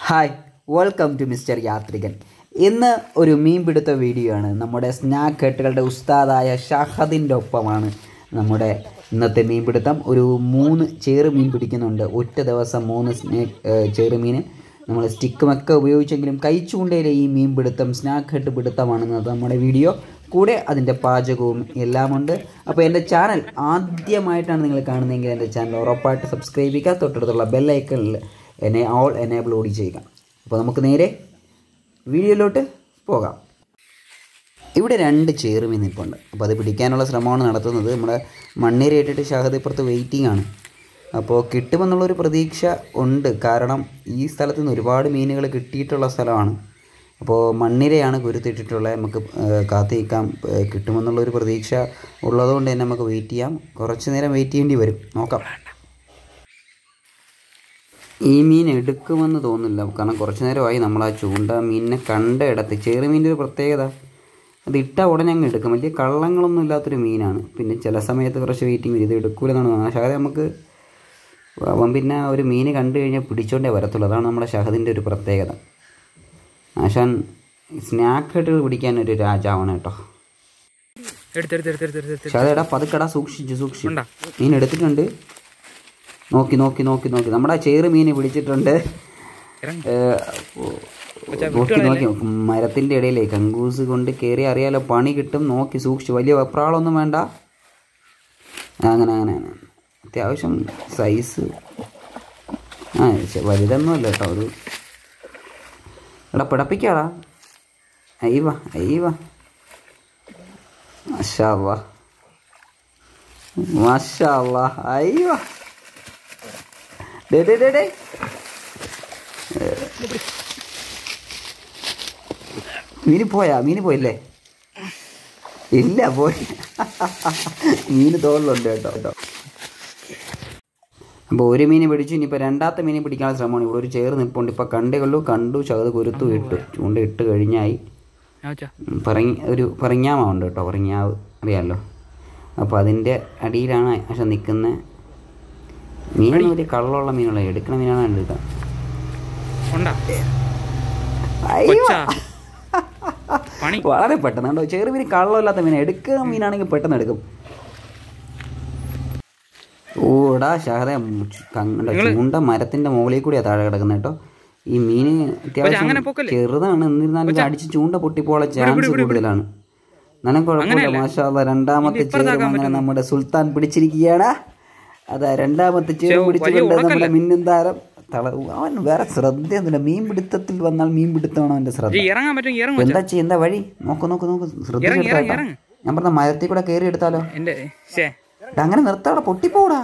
Hi welcome to mister യാത്രികൻ ഇന്ന് ഒരു മീൻപിടുത്ത വീഡിയോ ആണ് നമ്മുടെ സ്നാക്ക് ഹെട്ടുകളുടെ ഉസ്താദായ ഷഹദിൻ്റെ ഒപ്പമാണ് നമ്മുടെ ഇന്നത്തെ മീൻപിടുത്തം ഒരു മൂന്ന് ചേറ് മീൻ പിടിക്കുന്നുണ്ട് ഒറ്റ ദിവസം മൂന്ന് സ്നേക്ക് ചേറ് മീൻ നമ്മൾ സ്റ്റിക്കുമൊക്കെ ഉപയോഗിച്ചെങ്കിലും കൈച്ചൂണ്ടയിലെ ഈ മീൻ പിടുത്തം സ്നാക്ക് ഹെട്ട് പിടുത്തമാണ് ഇന്നത്തെ നമ്മുടെ വീഡിയോ കൂടെ അതിൻ്റെ പാചകവും എല്ലാമുണ്ട് അപ്പോൾ എൻ്റെ ചാനൽ ആദ്യമായിട്ടാണ് നിങ്ങൾ കാണുന്നതെങ്കിൽ എൻ്റെ ചാനൽ ഉറപ്പായിട്ട് സബ്സ്ക്രൈബ് ചെയ്യുക തൊട്ടടുത്തുള്ള ബെല്ലൈക്കണിൽ എന്നെ ഓൾ എനേബിൾ ഓടി ചെയ്യുക അപ്പോൾ നമുക്ക് നേരെ വീഡിയോയിലോട്ട് പോകാം ഇവിടെ രണ്ട് ചേറുമീൻ നിൽപ്പുണ്ട് അപ്പോൾ അത് പിടിക്കാനുള്ള ശ്രമമാണ് നടത്തുന്നത് നമ്മുടെ മണ്ണീര ഇട്ടിട്ട് ഷഹദ് ഇപ്പുറത്ത് വെയിറ്റിംഗ് ആണ് അപ്പോൾ കിട്ടുമെന്നുള്ളൊരു പ്രതീക്ഷ ഉണ്ട് കാരണം ഈ സ്ഥലത്ത് നിന്ന് ഒരുപാട് മീനുകൾ കിട്ടിയിട്ടുള്ള സ്ഥലമാണ് അപ്പോൾ മണ്ണിരയാണ് കുരുത്തിട്ടിട്ടുള്ളത് നമുക്ക് ഏഹ്, കാത്തിരിക്കാം ഏഹ്, കിട്ടുമെന്നുള്ളൊരു പ്രതീക്ഷ ഉള്ളതുകൊണ്ട് തന്നെ നമുക്ക് വെയിറ്റ് ചെയ്യാം കുറച്ച് നേരം വെയിറ്റ് ചെയ്യേണ്ടി വരും നോക്കാം ഈ മീൻ എടുക്കുമെന്ന് തോന്നുന്നില്ല കാരണം കുറച്ച് നേരമായി നമ്മൾ ആ ചൂണ്ട മീനിനെ കണ്ട ഇടത്ത് ചെറുമീൻ്റെ ഒരു പ്രത്യേകത അത് ഇട്ട ഉടനെ അങ്ങ് എടുക്കും വലിയ കള്ളങ്ങളൊന്നും ഇല്ലാത്തൊരു മീനാണ് പിന്നെ ചില സമയത്ത് കുറച്ച് വെയിറ്റിംഗ് വരും ഇത് എടുക്കൂലെന്നാണ് തോന്നുന്നത് ഷഹദ് നമുക്ക് അവൻ പിന്നെ ഒരു മീൻ കണ്ടു കഴിഞ്ഞാൽ പിടിച്ചോണ്ടേ വരത്തുള്ളൂ അതാണ് നമ്മുടെ ഷഹദിൻ്റെ ഒരു പ്രത്യേകത ആശാൻ സ്നാക്ക് ഹെട്ടുകൾ പിടിക്കാൻ ഒരു രാജാവാണ് കേട്ടോ എടുത്തെടുത്തെടുത്തെടുത്തെടുത്ത് ഷഹദ് എടാ പതുക്കടാ സൂക്ഷിച്ചു സൂക്ഷിച്ചു ഉണ്ടോ? മീൻ എടുത്തിട്ടുണ്ട് നോക്കി നോക്കി നോക്കി നോക്കി നമ്മുടെ ആ ചേറ് മീൻ പിടിച്ചിട്ടുണ്ട് ഇറങ്ങ്. ഏഹ്, നോക്കി നോക്കി മരത്തിൻ്റെ ഇടയിലേ കങ്കൂസ് കൊണ്ട് കയറി അറിയാലോ പണി കിട്ടും നോക്കി സൂക്ഷിച്ചു വലിയ വെപ്രാളൊന്നും വേണ്ട അങ്ങനെ അങ്ങനെ അങ്ങനെ അത്യാവശ്യം സൈസ് ആ ശ്ശെ, വലുതൊന്നുമല്ല കേട്ടോ ഒരു എടാ പിടപ്പിക്കാടാ അയ്യവ അയ്യവ മാഷാ മാഷാ അയ്യവ ഡേ ഡേ ഡേ ഡേ മീന് പോയാ മീന് പോയില്ലേ ഇല്ല പോയി മീന് തോളിലുണ്ട് കേട്ടോ കേട്ടോ അപ്പോൾ ഒരു മീൻ പിടിച്ചു ഇനിയിപ്പോൾ രണ്ടാമത്തെ മീനെ പിടിക്കാനുള്ള ശ്രമമാണ് ഇവിടെ ഒരു ചേർ നിൽപ്പുണ്ട് ഇപ്പോൾ കണ്ടേ കണ്ടു കണ്ടു ചകത് കുരുത്തു ഇട്ടു ചൂണ്ട ഇട്ട് കഴിഞ്ഞായി ഞാൻ വെച്ചാ ഉം, പറങ്ങി ഒരു പറങ്ങാമുണ്ട് കേട്ടോ പറങ്ങാവ് അറിയാമല്ലോ അപ്പോൾ അതിൻ്റെ അടിയിലാണ് പക്ഷെ നിൽക്കുന്ന മീനൊന്നും വലിയ കള്ളുള്ള മീനുള്ള എടുക്കണ മീനാണ് എടുക്കാം ഉണ്ടാ അയ്യോ കൊച്ചാ പണി വളരെ പെട്ടെന്ന് കണ്ടോ ചെറിയ മീൻ കള്ളമില്ലാത്ത മീൻ എടുക്കുന്ന മീനാണെങ്കിൽ പെട്ടെന്ന് എടുക്കും ഓടാ ഷഹദ കണ്ടോ ചൂണ്ട മരത്തിന്റെ മുകളിൽ കൂടിയാ താഴെ കിടക്കുന്നത് കേട്ടോ ഈ മീന് അത്യാവശ്യം അങ്ങനെ പൊക്കല്ലേ? ചെറുതാണ് എന്നിരുന്നാലും ഇത് അടിച്ച് ചൂണ്ട പൊട്ടിപ്പോളെ ചാൻസ് കൂടുതലാണ് എന്നാലും കുഴപ്പമില്ല മാഷാല്ല രണ്ടാമത്തെ ചേരും അങ്ങനെ നമ്മുടെ സുൽത്താൻ പിടിച്ചിരിക്കുകയാണ് അതാ രണ്ടാമത്തെ ചേരും പിടിച്ചുകൊണ്ട് നമ്മുടെ മിന്നും താരം തള അവൻ വേറെ ശ്രദ്ധയൊന്നുമില്ല മീൻ പിടുത്തത്തിൽ വന്നാൽ മീൻ പിടുത്തമാണ് അവന്റെ ശ്രദ്ധ ഈ ഇറങ്ങാൻ പറ്റും ഇറങ്ങും എന്താ ചെയ്യ എന്താ വഴി നോക്ക് നോക്ക് നോക്ക് ശ്രദ്ധിച്ചെടുത്താ ഇറങ്ങ്, ഇറങ്ങ്. ഞാൻ പറഞ്ഞ മരത്തിൽ കൂടെ കയറി എടുത്താലോ എൻ്റെ ശേ എടാ, അങ്ങനെ നിർത്താവിടെ പൊട്ടിപ്പോടാ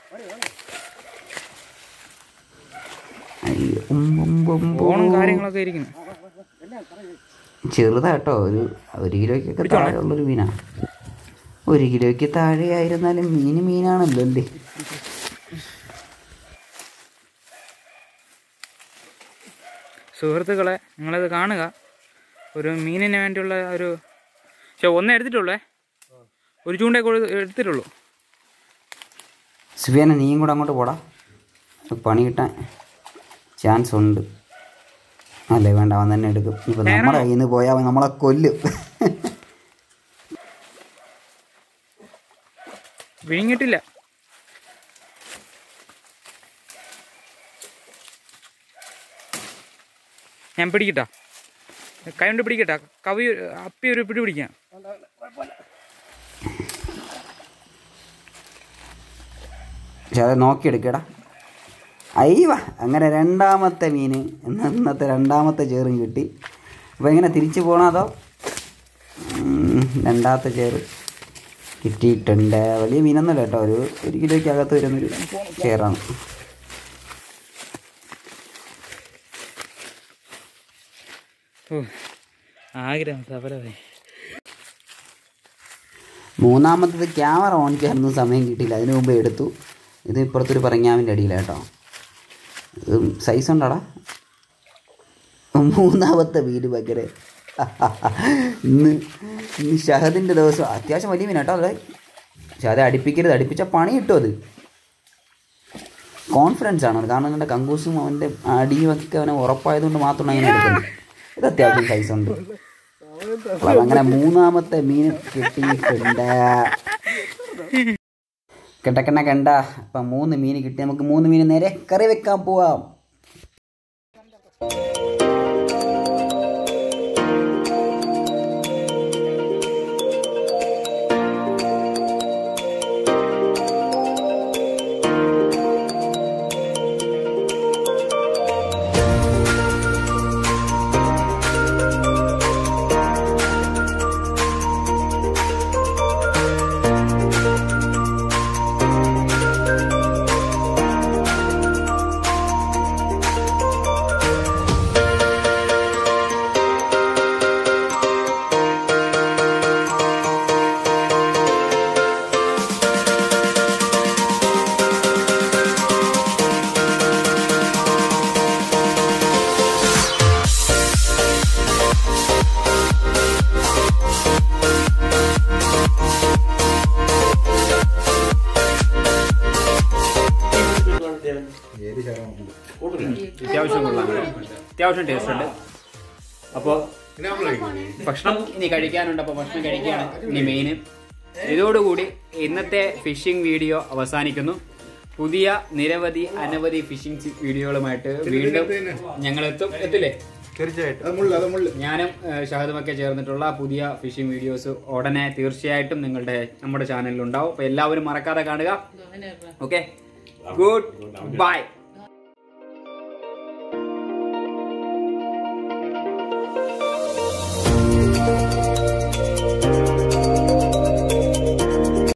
അയ്യോ, ഉം, ഉം, ഉം, ഉം. ഫോണും കാര്യങ്ങളൊക്കെ ഇരിക്കുന്നു ചെറുതാ കേട്ടോ ഒരു ഒരു കിലോയ്ക്കൊക്കെ താഴെയുള്ളൊരു മീനാ ഒരു കിലോയ്ക്ക് താഴെ ആയിരുന്നാലും മീന് മീനാണല്ലോ അല്ലേ സുഹൃത്തുക്കളെ നിങ്ങളിത് കാണുക ഒരു മീനിന് വേണ്ടിയുള്ള ഒരു പക്ഷെ ഒന്നേ എടുത്തിട്ടുള്ളേ ഒരു ചൂണ്ടേ കൊടു എടുത്തിട്ടുള്ളൂ സുഫിയാന നീയും കൂടെ അങ്ങോട്ട് പോടാ ഒരു പണി കിട്ടാൻ ചാൻസ് ഉണ്ട് അല്ലേ വേണ്ട അവൻ തന്നെ എടുക്കും ഇപ്പൊ നമ്മുടെ കയ്യിൽ നിന്ന് പോയാൽ അവൻ നമ്മളെ കൊല്ലും വിഴുങ്ങിയിട്ടില്ല ഞാൻ പിടിക്കട്ടാ കൈ കൊണ്ട് പിടിക്കട്ടാ കവി അപ്പി ഒരു പിടി പിടിക്കാം പക്ഷെ അത് നോക്കിയെടുക്കടാ അയ്യവ അങ്ങനെ രണ്ടാമത്തെ മീന് ഇന്ന് ഇന്നത്തെ രണ്ടാമത്തെ ചേറും കിട്ടി അപ്പോൾ എങ്ങനെ തിരിച്ചു പോകണോ അതോ ഉം, രണ്ടാമത്തെ ചേറ് കിട്ടിയിട്ടുണ്ട് വലിയ മീനൊന്നുമല്ല കേട്ടോ ഒരു ഒരു കിലോയ്ക്ക് അകത്ത് വരുന്നൊരു ചേറാണ് ഓ ആഗ്രഹം സഫലമായി മൂന്നാമത്തത് ക്യാമറ ഓൺ ചെയ്യാനൊന്നും സമയം കിട്ടിയില്ല അതിനു മുമ്പ് എടുത്തു ഇത് ഇപ്പുറത്തൊരു പറങ്ങാവിൻ്റെ അടിയിലാണ് കേട്ടോ ഇത് സൈസ് ഉണ്ടോടാ മൂന്നാമത്തെ വീട് ഭയങ്കര ഇന്ന് ഇന്ന് ഷഹദിൻ്റെ ദിവസം അത്യാവശ്യം വലിയ മീനാട്ടോ അതെ പക്ഷെ അത് അടുപ്പിക്കരുത് അടുപ്പിച്ച പണി കിട്ടും അത് കോൺഫിഡൻസ് ആണ് കാരണം എൻ്റെ കങ്കൂസും അവൻ്റെ അടിയും ഒക്കെ അവനെ ഉറപ്പായതുകൊണ്ട് മാത്രമാണ് അങ്ങനെ എടുക്കുന്നത് ഇത് അത്യാവശ്യം സൈസ് ഉണ്ട് അപ്പോൾ അങ്ങനെ മൂന്നാമത്തെ മീൻ കിട്ടിയിട്ടുണ്ട് കണ്ട കണ്ട കണ്ട അപ്പം മൂന്ന് മീൻ കിട്ടി നമുക്ക് മൂന്ന് മീൻ നേരെ കറി വെക്കാൻ പോവാം അത്യാവശ്യം കൊള്ളാം അത്യാവശ്യം ടേസ്റ്റ് ഉണ്ട് അപ്പോൾ ഭക്ഷണം ഇനി കഴിക്കാനുണ്ട് അപ്പോൾ ഭക്ഷണം കഴിക്കുകയാണ് ഇനി മെയിൻ ഇതോടുകൂടി ഇന്നത്തെ ഫിഷിംഗ് വീഡിയോ അവസാനിക്കുന്നു പുതിയ നിരവധി അനവധി ഫിഷിംഗ് വീഡിയോകളുമായിട്ട് വീണ്ടും ഞങ്ങൾ എത്തും എത്തില്ലേ തീർച്ചയായിട്ടും ഞാനും ഏഹ്, ഷഹദുമൊക്കെ ചേർന്നിട്ടുള്ള പുതിയ ഫിഷിംഗ് വീഡിയോസ് ഉടനെ തീർച്ചയായിട്ടും നിങ്ങളുടെ നമ്മുടെ ചാനലിൽ ഉണ്ടാവും അപ്പൊ എല്ലാവരും മറക്കാതെ കാണുക ഓക്കെ ഗുഡ് ബൈ